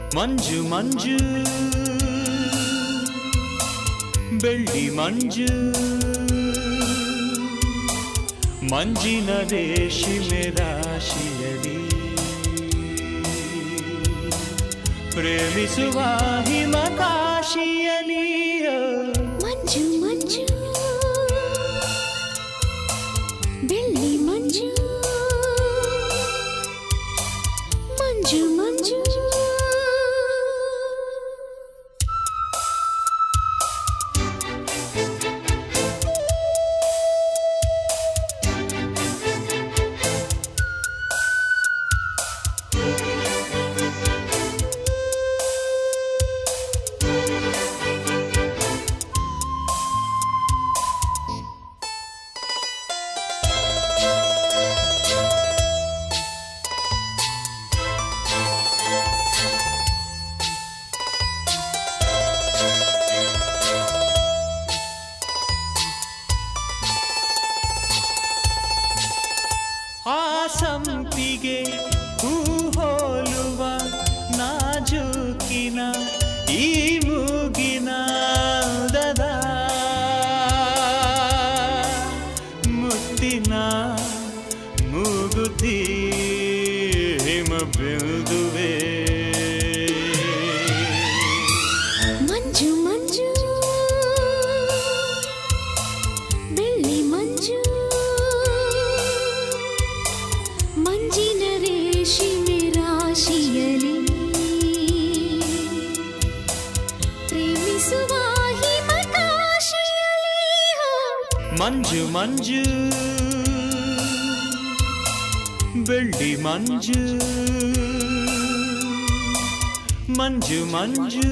ಮಂಜು ಮಂಜು ಬೆಳ್ಳಿ ಮಂಜು ಮಂಜಿನ ರೇಷಿಮೆ ರಾಶಿಯಲಿ ಪ್ರೇಮಿಸುವ ಹಿಮಕಾಶಿಯಲಿ ಮಂಜು ಮಂಜು ಬೆಳ್ಳಿ ಮಂಜು ಮಂಜು ಮಂಜು ಆ ಸಂಪಿಗೆ ಹೂ ಹೋಲುವ ನಾಜೂಕಿನ ಈ ಮೂಗಿನ ದದ ಮುತ್ತಿನ ಮೂಗುತಿ ಹಿಮ ಬಿಂದುವೆ ಮಂಜು ಮಂಜು ಬೆಳ್ಳಿ ಮಂಜು ಮಂಜಿನ ರೇಷಿಮೆ ರಾಶಿಯಲಿ ಪ್ರೇಮಿಸುವ ಹಿಮಕಾಶಿಯಲಿ ಮಂಜು ಮಂಜು ಬೆಳ್ಳಿ ಮಂಜು ಮಂಜು ಮಂಜು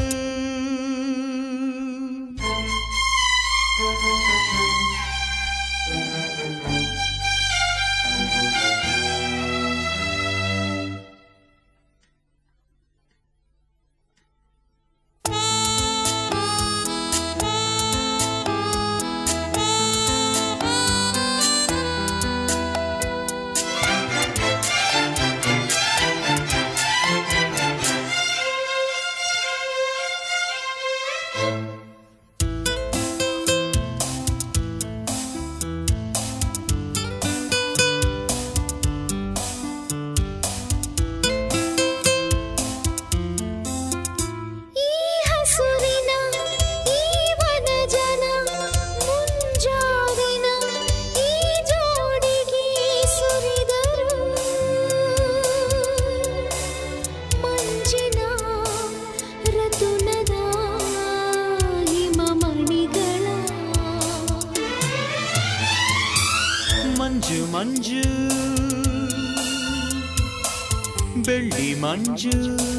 ಈ ಹಸುರಿನ ಈ ವನ ಜನ ಮುಂಜಾವಿನ ಈ ಜೋಡಿಗೆ ಸುರಿದರು ಮಂಜಿನ ರತುನದ ಹಿಮಮಣಿಗಳ ಮಂಜು ಮಂಜು ಬೆಳ್ಳಿ ಮಂಜು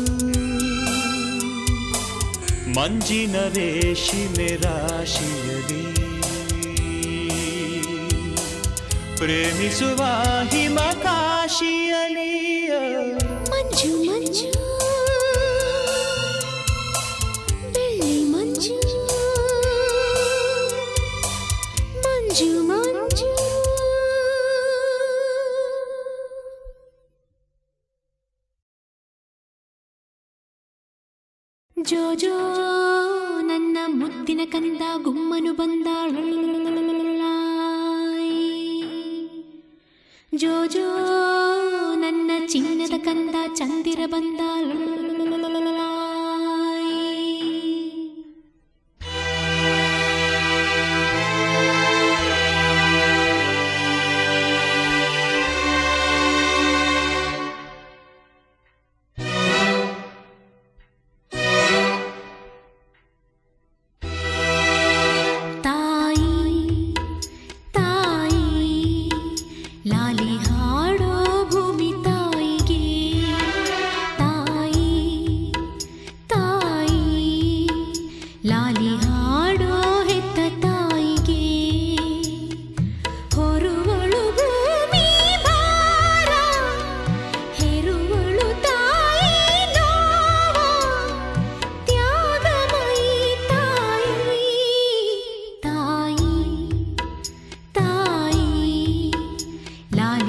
ಮಂಜಿನ ರೇಷಿಮೆ ರಾಶಿಯಲಿ ಪ್ರೇಮಿಸುವ ಹಿಮಕಾಶಿಯಲಿ ಮಂಜು ಮಂಜು ಬೆಳ್ಳಿ ಮಂಜು ಮಂಜು ಮಂಜು ಜೋ ಜೋ ನನ್ನ ಮುದ್ದಿನ ಕಂದ ಗುಮ್ಮನು ಬಂದ ಜೋ ಜೋ ನನ್ನ ಚಿನ್ನದ ಕಂದ ಚಂದಿರ ಬಂದ ತಾಯಿ ತಾಯಿ ಲಾಲಿ ಹಾಡೋ ಭೂಮಿ ತಾಯಿಗೆ ತಾಯಿ ತಾಯಿ ಲಾಲಿ ಹಾಡೋ ಹೆತ್ತ ತಾಯಿಗೆ ಹೊರುವಳು ಭೂಮಿ ಭಾರ ಹೆರುವಳು ತಾಯಿ ನೋವ ತ್ಯಾಗಮಯಿ ತಾಯಿ ತಾಯಿ ತಾಯಿ ಲಾಲಿ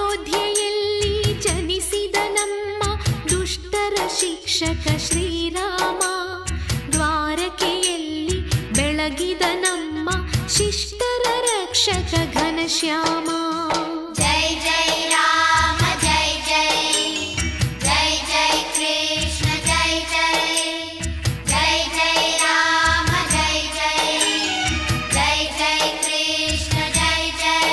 ಶಿಕ್ಷಕ ಶ್ರೀರಾಮ ದ್ವಾರಕೆಯಲ್ಲಿ ಬೆಳಗಿದ ನಮ್ಮ ಶಿಷ್ಟರ ರಕ್ಷಕ ಘನಶ್ಯಾಮ जय जय राम जय जय जय जय कृष्ण जय जय जय जय राम जय जय जय जय कृष्ण जय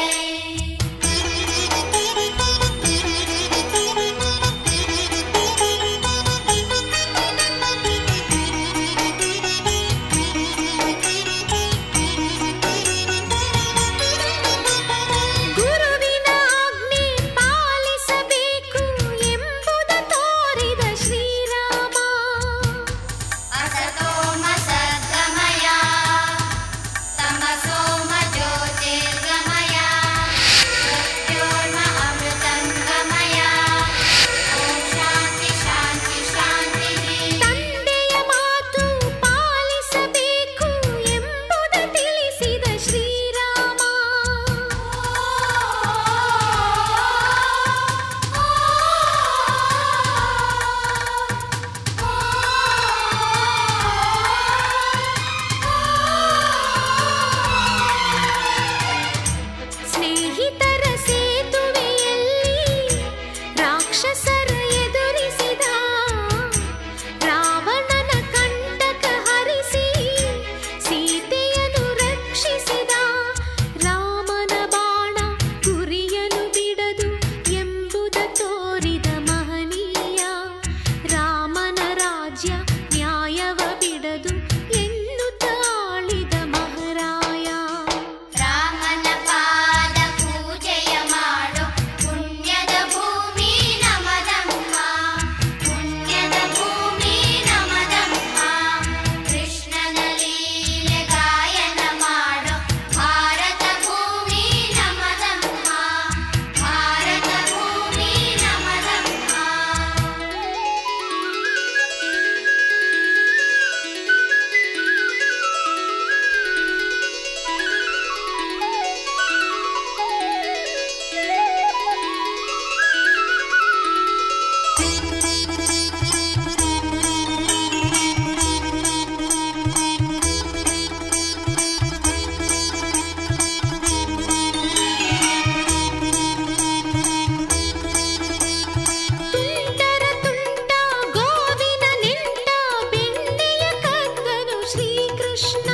ಗುರುವಿನ ಆಜ್ಞೆ ಪಾಲಿಸಬೇಕು ಎಂಬುದ ತೋರಿದ ಶ್ರೀರಾಮ असतो म सद्गमय तमसो म ज्योतिर्गमय मृत्योर्म अमृतं गमय ॐ शान्ति शान्ति शान्तिः ತಂದೆಯ ಮಾತು ಪಾಲಿಸಬೇಕು ಎಂಬುದ ತಿಳಿಸಿದ ಶ್ರೀರಾಮ ಸ್ನೇಹಿತರ ಸೇತುವೆಯಲ್ಲಿ ರಾಕ್ಷಸರ ಎದುರಿಸಿದ ರಾವಣನ ಕಂಟಕ ಹರಿಸಿ ಸೀತೆಯನ್ನು ರಕ್ಷಿಸಿದ ರಾಮನ ಬಾಣ ಗುರಿಯನು ಬಿಡದು ಎಂಬುದ ತೋರಿದ ಮಹನೀಯ ರಾಮನ ರಾಜ್ಯ ನ್ಯಾಯವ ಬಿಡದು ಎನ್ನುತ್ತ ಆಳಿದ ಮಹಾರಾಯ ರಾಮನ ಪಾದ ಪೂಜೆಯ ಮಾಡೋ ಪುಣ್ಯದ ಭೂಮಿ ನಮದಮ್ಮ ಪುಣ್ಯದ ಭೂಮಿ ನಮದಮ್ಮ ಕೃಷ್ಣನ ಲೀಲೆ ಗಾಯನ ಮಾಡೋ ಭಾರತ ಭೂಮಿ ನಮದಮ್ಮ ಭಾರತ ಭೂಮಿ ನಮದಮ್ಮ ತುಂಟರ ತುಂಟ ಗೋವಿನ ನಿಂಟ ಬೆಣ್ಣೆಯ ಕದ್ದನು ಶ್ರೀಕೃಷ್ಣ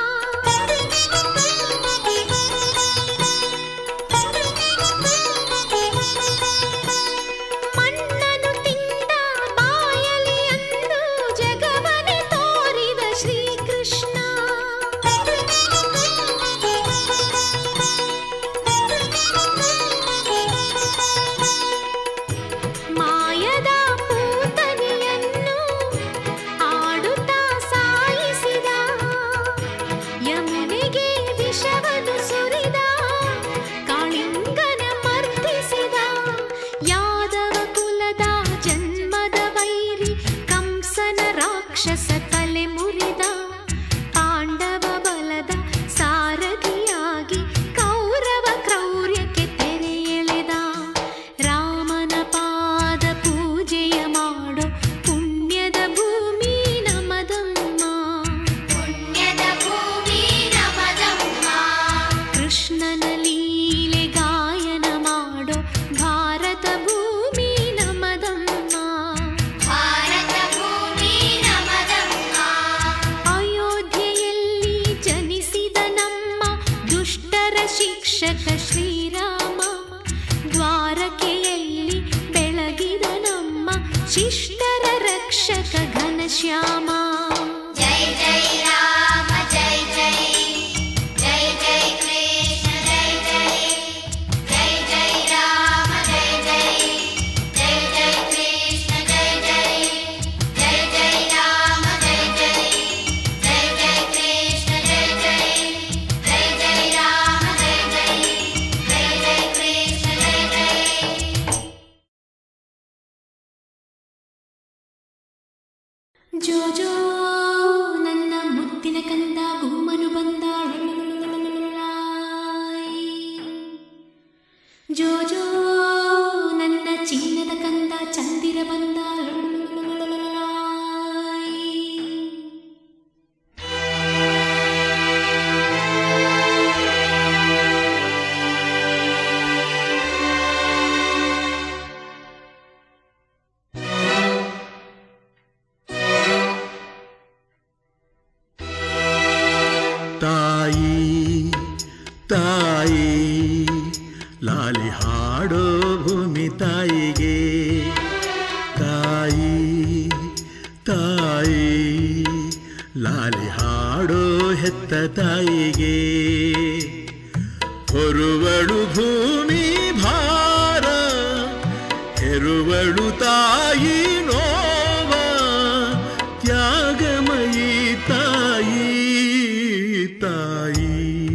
ಮಣ್ಣನು ತಿಂದ ಬಾಯಲಿ ಅಂದು ಜಗವನೆ ತೋರಿದ ಶ್ರೀಕೃಷ್ಣ ಮಾಯದ ಪೂತನಿಯನ್ನು ಆಡುತ್ತಾ ಸಾಯಿಸಿದ ಯಮುನೆಗೆ ವಿಷವನ್ನು ಸುರಿದ ಕಾಳಿಂಗನ ಮರ್ದಿಸಿದ ಯಾದವ ಕುಲದ ಜನ್ಮದ ವೈರಿ ಕಂಸನ ರಾಕ್ಷಸ ತಲೆ ಮುರಿದ ಪಾಂಡವ ಬಲದ ಸಾರಥಿಯಾಗಿ ಕೌರವ ಕ್ರೌರ್ಯಕ್ಕೆ ತೆರೆ ಎಳೆದ ರಾಮನ ಪಾದ ಪೂಜೆಯ ಮಾಡೋ ಪುಣ್ಯದ ಭೂಮಿ ನಮದಮ್ಮ ಪುಣ್ಯದ ಭೂಮಿ ನಮದಮ್ಮ ಕೃಷ್ಣನ ಲೀಲೆ ಗಾಯನ ಮಾಡೋ ಭಾರತ ಭೂಮಿ ನಮದಮ್ಮ ಭಾರತ ಭೂಮಿ ನಮದಮ್ಮ ಅಯೋಧ್ಯೆಯಲ್ಲಿ ಜನಿಸಿದ ನಮ್ಮ ದುಷ್ಟರ ಶಿಕ್ಷಕ ಶ್ರೀರಾಮ ದ್ವಾರಕೆಯಲ್ಲಿ ಬೆಳಗಿದ ನಮ್ಮ ಶಿಷ್ಟರ ರಕ್ಷಕ ಘನಶ್ಯಾಮ ಜೈ ಜೈ ರಾಮ ಜೈ ಜೈ ಜೈ ಜೈ ಕೃಷ್ಣ ಜೈ ಜೈ ಜೈ ಜೈ ರಾಮ ಜೈ ಜೈ ಜೈ ಜೈ ಕೃಷ್ಣ ಜೈ ಜೈ ಜೈ ಜೈ ರಾಮ ಜೈ ಜೈ ಜೈ ಜೈ ಕೃಷ್ಣ ಜೈ ಜೈ ಜೈ ಜೈ ರಾಮ ಜೈ ಜೈ ಜೈ ಜೈ ಕೃಷ್ಣ ಜೈ ಜೈ ಜೋ ಜೋ ನನ್ನ ಮುತ್ತಿನ ಕಂದ ಗುಮ್ಮನು ಬಂದ ಜೋ ಜೋ ನನ್ನ ಚಿನ್ನದ ಕಂದ ಚಂದಿರ ಬಂದ ಹಾಡೋ ಭೂಮಿ ತಾಯಿಗೆ ತಾಯಿ ತಾಯಿ ಲಾಲಿ ಹಾಡೋ ಹೆತ್ತ ತಾಯಿಗೆ ಹೊರುವಳು ಭೂಮಿ ಭಾರ ಹೆರುವಳು ತಾಯಿ ನೋವ ತ್ಯಾಗಮಯಿ ತಾಯಿ ತಾಯಿ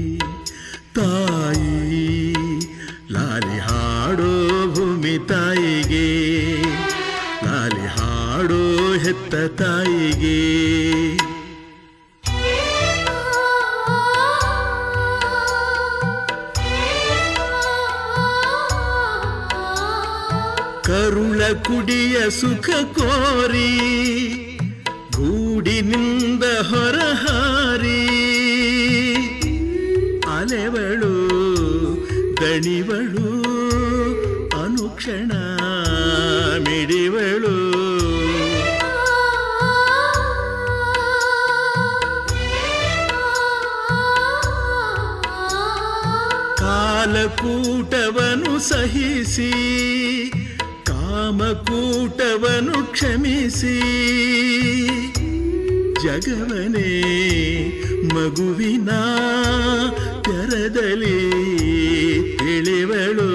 ತಾಯಿ ಲಾಲಿ ಹಾಡೋ ಭೂಮಿ ತಾಯಿಗೆ ಲಾಲಿ ಹಾಡೋ ಹೆತ್ತ ತಾಯಿಗೆ ಕರುಳ ಕುಡಿಯ ಸುಖ ಕೋರಿ ಗೂಡಿನಿಂದ ಹೊರಹಾರಿ ಅಲೆವಳು ದಣಿವಳು ಅನುಕ್ಷಣ ಮಿಡಿವಳು ಕಾಲಕೂಟವನು ಸಹಿಸಿ ಕಾಮಕೂಟವನು ಕ್ಷಮಿಸಿ ಜಗವನೇ ಮಗುವಿನ ತೆರದಲ್ಲಿ ತಿಳಿವಳು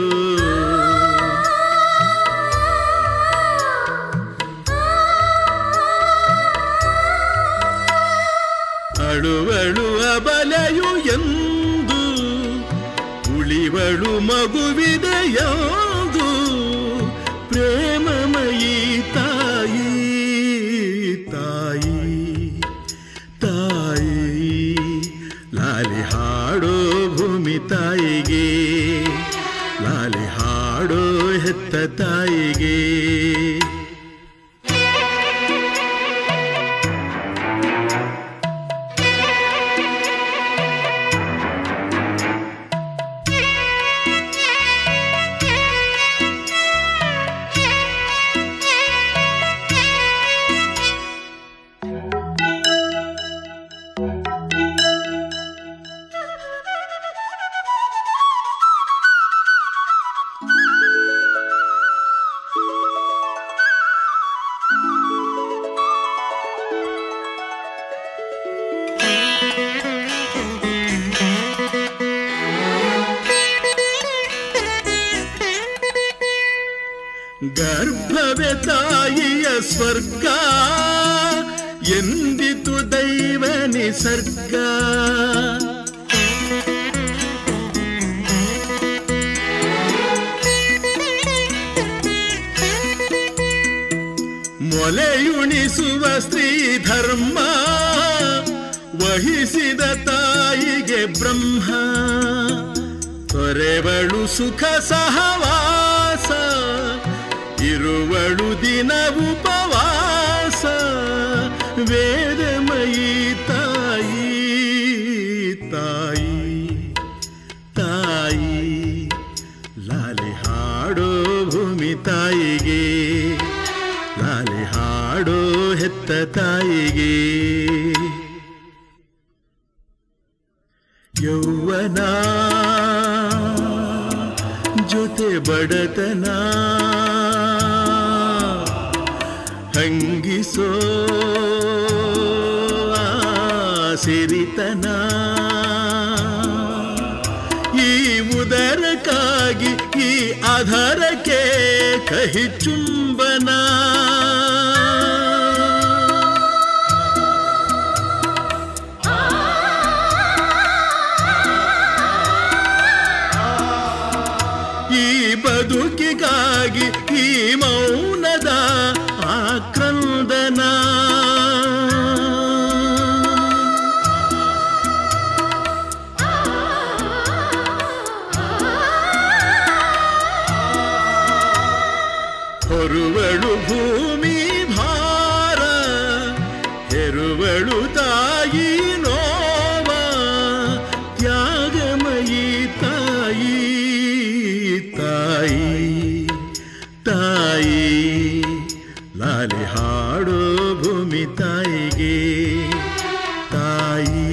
ಅಳುವಳು ಅಬಲೆಯು ಎಂದು ಉಳಿವಳು ಮಗುವಿದೆಯಾದು ಪ್ರೇಮಮಯಿ ತಾಯಿ ತಾಯಿ ತಾಯಿ ಲಾಲಿ ಹಾಡೋ ಭೂಮಿ ತಾಯಿಗೆ ಲಾಲಿ ಹಾಡೋ ಹೆತ್ತ ತಾಯಿಗೆ ಗರ್ಭವೇ ತಾಯಿಯ ಸ್ವರ್ಗ ಎಂದಿತು ದೈವ ನಿಸರ್ಗ ಮೊಲೆಯುಣಿಸುವ ಸ್ತ್ರೀ ಧರ್ಮ ವಹಿಸಿದ ತಾಯಿಗೆ ಬ್ರಹ್ಮ ತೊರೆವಳು ಸುಖ ಸಹವಾಸ ಇರುವಳು ದಿನ ಉಪವಾಸ ವೇದಮಯಿ ತಾಯಿ ತಾಯಿ ತಾಯಿ ಲಾಲಿ ಹಾಡೋ ಭೂಮಿ ತಾಯಿಗೆ ಲಾಲಿ ಹಾಡೋ ಹೆತ್ತ ತಾಯಿಗೆ ಯೌವನ ಜೊತೆ ಬಡತನ ಹಂಗಿಸೋ ಆ ಸಿರಿತನ ಈ ಉದರಕ್ಕಾಗಿ ಈ ಆಧಾರಕ್ಕೆ ಕಹಿ ಚುಂಬನ ಈ ಬದುಕಿಗಾಗಿ ಈ ಮೌನದ ಆಕ್ರಂದನ ಹೊರುವಳು ಭೂಮಿ ಭಾರ ಹೆರುವಳು ತಾಯಿ ನೋವ ತ್ಯಾಗಮಯಿ ತಾಯಿ ತಾಯಿ ತಾಯಿ ಲಾಲಿ ಹಾಡೋ ಭೂಮಿ ತಾಯಿಗೆ ತಾಯಿ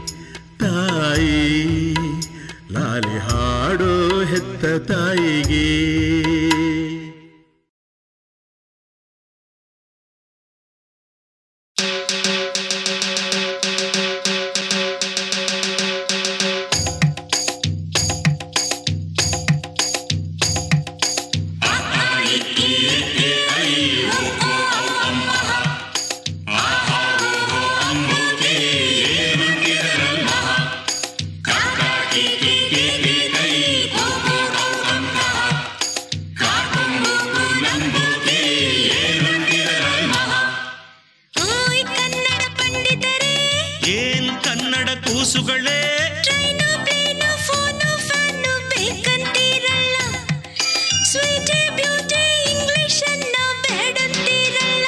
ತಾಯಿ ಲಾಲಿ ಹಾಡೋ ಹೆತ್ತ ತಾಯಿಗೆ ಓಯ್ ಕನ್ನಡ ಪಂಡಿತರೇ ಏನ್ ಕನ್ನಡ ಕೂಸುಗಳೇ ಟ್ರೈನು ಪ್ಲೇನು ಫೋನು ಫ್ಯಾನು ಬೇಕಂತೀರಲ್ಲ ಸ್ವೀಟಿ ಬ್ಯೂಟಿ ಇಂಗ್ಲಿಷ್ ಅನ್ನ ಬೇಡಂತೀರಲ್ಲ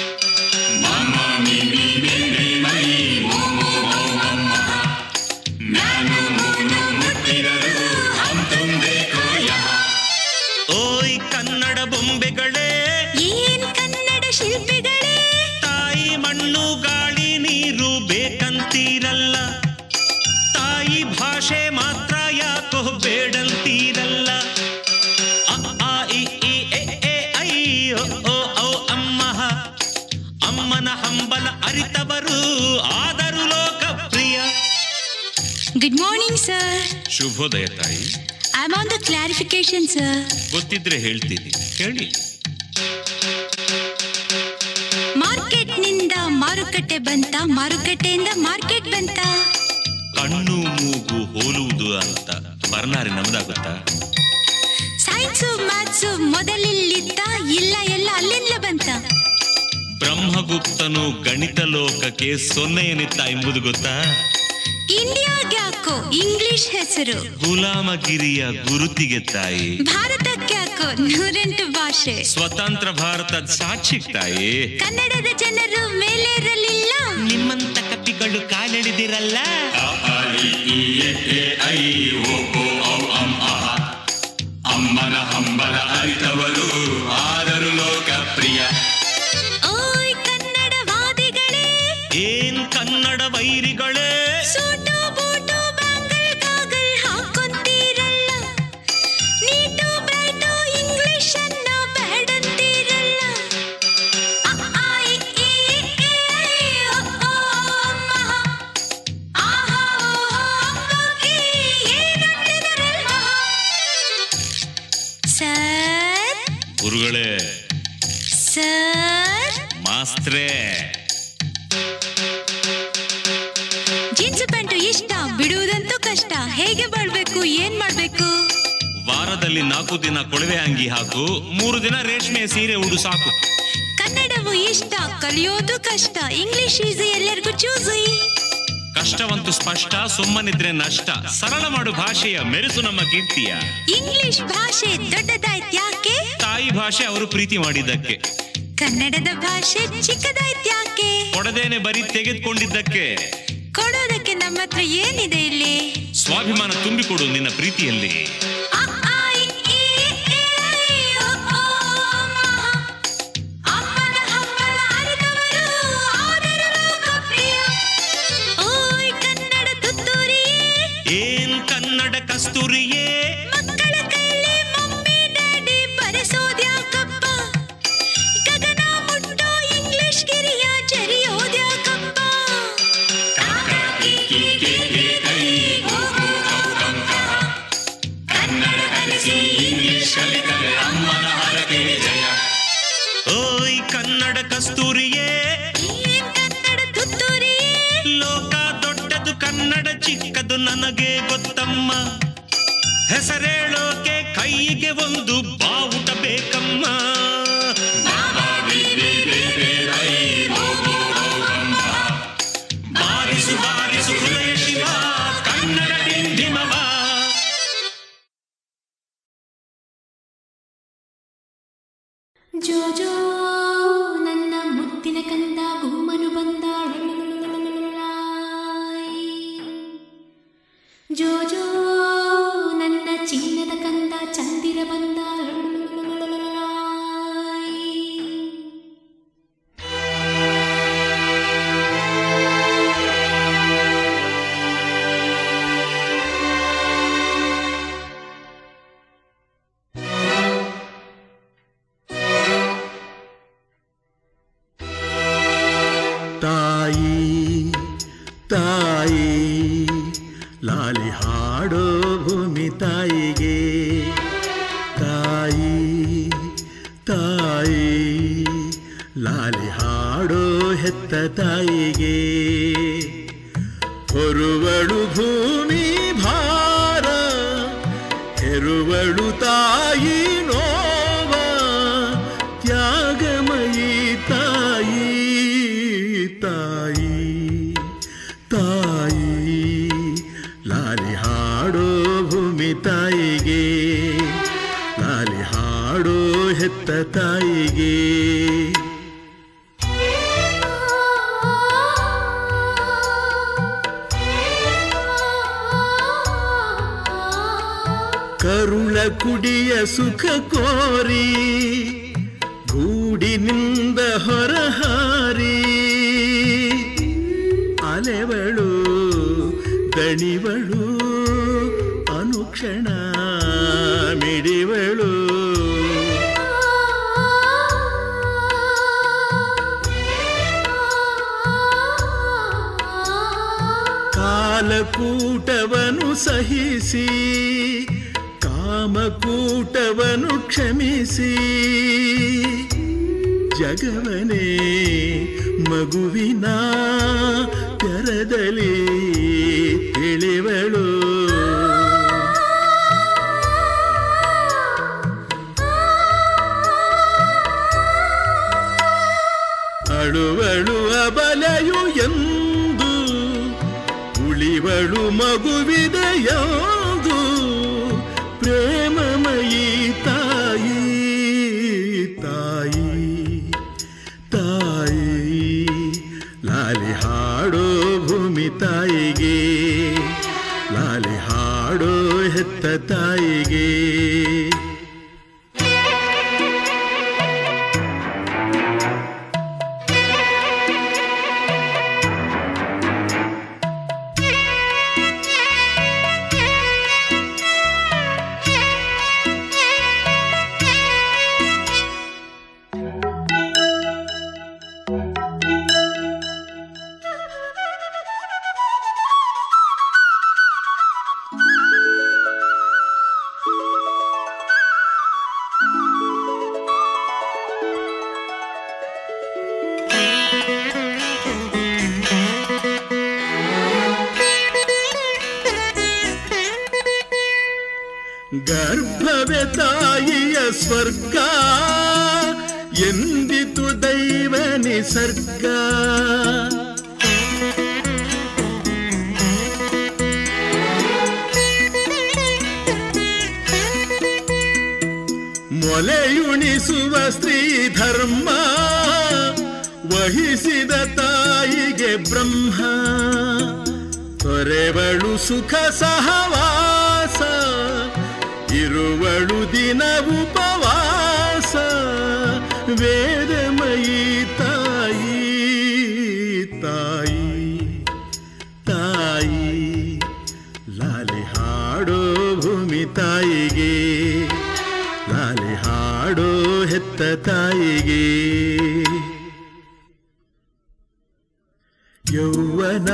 ಓಯ್ ಕನ್ನಡ ಬೊಂಬೆಗಳೇ ಏನ್ ಕನ್ನಡ ಶಿಲ್ಪಿಗಳೇ ತಾಯಿ ಮಣ್ಣು ಗಾಳಿ ನೀರು ಬೇಕಂತೀರಲ್ಲ ತಾಯಿ ಭಾಷೆ ಮಾತ್ರ ಯಾಕೋ ಬೇಡಂತೀರಲ್ಲ ಅ, ಆ, ಇ, ಈ, ಎ, ಎ, ಐ, ಒ, ಓ, ಔ, ಅಮ್ಮ ಅಮ್ಮನ ಹಂಬಲ ಅರಿತವರು ಆದರೂ ಲೋಕಪ್ರಿಯ ಗುಡ್ ಮಾರ್ನಿಂಗ್ ಸರ್ ಶುಭೋದಯ ತಾಯಿ I am on the clarification sir ಗೊತ್ತಿದ್ರೆ ಹೇಳ್ತೀನಿ ಹೇಳಿ ಮಾರ್ಕೆಟ್ನಿಂದ ಮಾರುಕಟ್ಟೆ ಬಂತ ಮಾರುಕಟ್ಟೆಯಿಂದ ಮಾರ್ಕೆಟ್ ಬಂತ ಕಣ್ಣು ಮೂಗು ಹೋಲುವುದು ಅಂತ ಬರ್ನಾರಿ ನಮ್ದಾಗುತ್ತಾ ಸೈನ್ಸು ಮ್ಯಾಥ್ಸು ಮೊದಲಿಲ್ಲಿತ್ತ ಇಲ್ಲ ಎಲ್ಲ ಅಲ್ಲಿಂದಲೇ ಬಂತ ಬ್ರಹ್ಮಗುಪ್ತನು ಗಣಿತ ಲೋಕಕ್ಕೆ ಸೊನ್ನೆ ಏನಿತ್ತ ಎಂಬುದು ಗೊತ್ತಾ ಇಂಡಿಯಾಗೆ ಯಾಕೋ ಇಂಗ್ಲಿಷ್ ಹೆಸರು ಗುಲಾಮಗಿರಿಯ ಗುರುತಿಗೆ ತಾಯಿ ಭಾರತಕ್ಕೆ ಯಾಕೋ ನೂರೆಂಟು ಭಾಷೆ ಸ್ವತಂತ್ರ ಭಾರತದ ಸಾಕ್ಷಿಗ್ ತಾಯಿ ಕನ್ನಡದ ಜನರು ಮೇಲೇರಲಿಲ್ಲ ನಿಮ್ಮಂತ ಕಪಿಗಳು ಕಾಲೆಳೆದಿರಲ್ಲ ಅಮ್ಮನ ಹಂಬಲ ಅರಿತವರು ಆದರೂ ಲೋಕಪ್ರಿಯ ಓಯ್ ಕನ್ನಡವಾದಿಗಳೇ ಏನ್ ಕನ್ನಡ ವೈರಿಗಳೇ ಸೂಟು ಬೂಟು ಬ್ಯಾಂಗಲ್ ಗಾಗಲ್ ಹಾಕೊಂತೀರಲ್ಲ ನೀಟು ಬ್ರೈಟು ಇಂಗ್ಲಿಷ್ ಅನ್ನ ಬೇಡಂತೀರಲ್ಲ ಅ, ಆ, ಇ, ಈ, ಎ, ಐ, ಒ, ಓ, ಅಮ್ಮ. ಆಹಾ, ಓಹೋ, ಅಪ್ಪಗೆ ಏನಂತಿದರಲ್ಲ? ಸರ್ ಗುರುಗಳೇ ಸರ್ ಮಾಸ್ತ್ರೇ ಜೀನ್ಸ್ ಪ್ಯಾಂಟು ಇಷ್ಟ ಬಿಡುವುದಂತೂ ಕಷ್ಟ ಹೇಗೆ ಬಾಳ್ಬೇಕು ಏನ್ ಮಾಡ್ಬೇಕು ವಾರದಲ್ಲಿ ನಾಲ್ಕು ದಿನ ಕೊಳವೆ ಅಂಗಿ ಹಾಕು ಮೂರು ದಿನ ರೇಷ್ಮೆ ಸೀರೆ ಉಡು ಸಾಕು ಕನ್ನಡವು ಇಷ್ಟ ಕಲಿಯೋದು ಕಷ್ಟ ಇಂಗ್ಲಿಷ್ ಈಸಿ ಎಲ್ಲರಿಗೂ ಚೂಸಿ ಕಷ್ಟವಂತೂ ಸ್ಪಷ್ಟ ಸುಮ್ಮನಿದ್ರೆ ನಷ್ಟ ಸರಳ ಮಾಡು ಭಾಷೆಯ ಮೆರೆಸು ನಮ್ಮ ಕೀರ್ತಿಯ ಇಂಗ್ಲಿಷ್ ಭಾಷೆ ದೊಡ್ಡದಾಯ್ತ್ ಯಾಕೆ ತಾಯಿ ಭಾಷೆ ಅವರು ಪ್ರೀತಿ ಮಾಡಿದ್ದಕ್ಕೆ ಕನ್ನಡದ ಭಾಷೆ ಚಿಕ್ಕದಾಯ್ತ್ ಯಾಕೆ ಕೊಡದೇನೆ ಬರೀ ತೆಗೆದುಕೊಂಡಿದ್ದಕ್ಕೆ ಕೊಡೋದಕ್ಕೆ ನಮ್ಮ ಹತ್ರ ಏನಿದೆ ಇಲ್ಲಿ ಸ್ವಾಭಿಮಾನ ತುಂಬಿಕೊಡು ನಿನ್ನ ಪ್ರೀತಿಯಲ್ಲಿ ಅ, ಆ, ಇ, ಈ, ಎ, ಐ, ಒ, ಓ, ಅಮ್ಮ. ಅಮ್ಮನ ಹಂಬಲ ಅರಿತವರು ಆದರೂ ಲೋಕಪ್ರಿಯ. ಓಯ್ ಕನ್ನಡ ತುತ್ತೂರಿಯೇ ಏನ್ ಕನ್ನಡ ಕಸ್ತೂರಿಯೇ ಮಕ್ಕಳ ಕೈಲಿ ಮಮ್ಮಿ ಡ್ಯಾಡಿ ಬರೆಸೋದ್ಯಾಕಪ್ಪ ಗಗನ ಮುಟ್ಟೋ ಇಂಗ್ಲಿಷ್ ಗಿರಿಯ ಜರಿಯೋದ್ಯಾಕಪ್ಪ ಓಯ್ ಕನ್ನಡ ಕಸ್ತೂರಿಯೇ ಏನ್ ಕನ್ನಡ ತುತ್ತೂರಿಯೇ ಲೋಕ ದೊಡ್ಡದು ಕನ್ನಡ ಚಿಕ್ಕದು ನನಗೆ ಗೊತ್ತಮ್ಮ ಹೆಸರೇಳೋಕೆ ಕೈಗೆ ಒಂದು ಬಾವುಟ ಬೇಕಮ್ಮ ಬಾರಿಸು ಬಾರಿಸು ಹೃದಯ ಶಿವ ಕನ್ನಡ ಡಿಂಡಿಮವ ಜೋ ಜೋ ನನ್ನ ಮುತ್ತಿನ ಕಂದ ಗುಮ್ಮನು ಬಂದ ಜೋ ಜೋ ನನ್ನ ಚಿನ್ನದ ಕಂದ ಚಂದಿರ ಬಂದ ಿ ಲಾಲಿ ಹಾಡೋ ಭೂಮಿ ತಾಯಿಗೆ ತಾಯಿ ತಾಯಿ ಲಾಲಿ ಹಾಡೋ ಹೆತ್ತ ತಾಯಿಗೆ ಹೊರುವಳು ಭೂಮಿ ಭಾರ ಹೆರುವಳು ತಾಯಿ ನೋವ ತ್ಯಾಗಮಯಿ ತಾಯಿ ತಾಯಿ ತಾಯಿ ಲಾಲಿ ಹಾಡೋ ಭೂಮಿ ತಾಯಿಗೆ ಲಾಲಿ ಹಾಡೋ ಹೆತ್ತ ತಾಯಿಗೆ ಕರುಳ ಕುಡಿಯ ಸುಖ ಕೋರಿ ಗೂಡಿನಿಂದ ಹೊರಹಾರಿ ಅಲೆವಳು ದಣಿವಳು ಅನುಕ್ಷಣ ಮಿಡಿವಳು ಕಾಲಕೂಟವನು ಸಹಿಸಿ ಕಾಮಕೂಟವನು ಕ್ಷಮಿಸಿ ಜಗವನೇ ಮಗುವಿನ ತೆರದಲ್ಲಿ ತಿಳಿವಳು ಅಳುವಳು ಅಬಲೆಯು ಎಂದು ಉಳಿವಳು ಮಗುವಿದೆಯಾದು ಪ್ರೇಮಮಯಿ ತಾಯಿ ತಾಯಿ ತಾಯಿ ಲಾಲಿ ಹಾಡೋ ಭೂಮಿ ತಾಯಿಗೆ ಲಾಲಿ ಹಾಡೋ ಹೆತ್ತ ತಾಯಿಗೆ ಗರ್ಭವೇ ತಾಯಿಯ ಸ್ವರ್ಗ ಎಂದಿತು ದೈವ ನಿಸರ್ಗ ಮೊಲೆಯುಣಿಸುವ ಸ್ತ್ರೀ ಧರ್ಮ ವಹಿಸಿದ ತಾಯಿಗೆ ಬ್ರಹ್ಮ ತೊರೆವಳು ಸುಖ ಸಹವಾಸ ಇರುವಳು ದಿನ ಉಪವಾಸ ವೇದಮಯಿ ತಾಯಿ ತಾಯಿ ತಾಯಿ ಲಾಲಿ ಹಾಡೋ ಭೂಮಿ ತಾಯಿಗೆ ಲಾಲಿ ಹಾಡೋ ಹೆತ್ತ ತಾಯಿಗೆ ಯೌವನ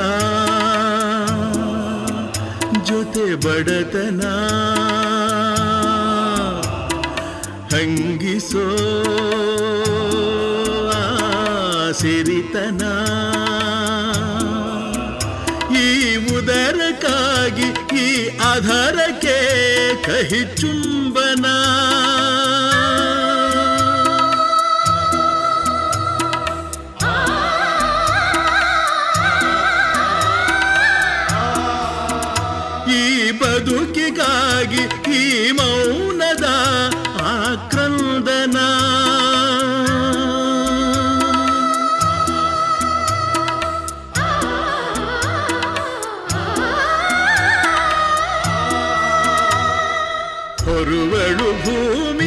ಜೊತೆ ಬಡತನ ಹಂಗಿಸೋ ಆ ಸಿರಿತನ ಈ ಉದರಕ್ಕಾಗಿ ಈ ಆಧಾರಕ್ಕೆ ಕಹಿ ಚುಂಬನ ಈ ಬದುಕಿಗಾಗಿ ಈ ಮೌನದ ಆಕ್ರಂದನ ಹೊರುವಳು ಭೂಮಿ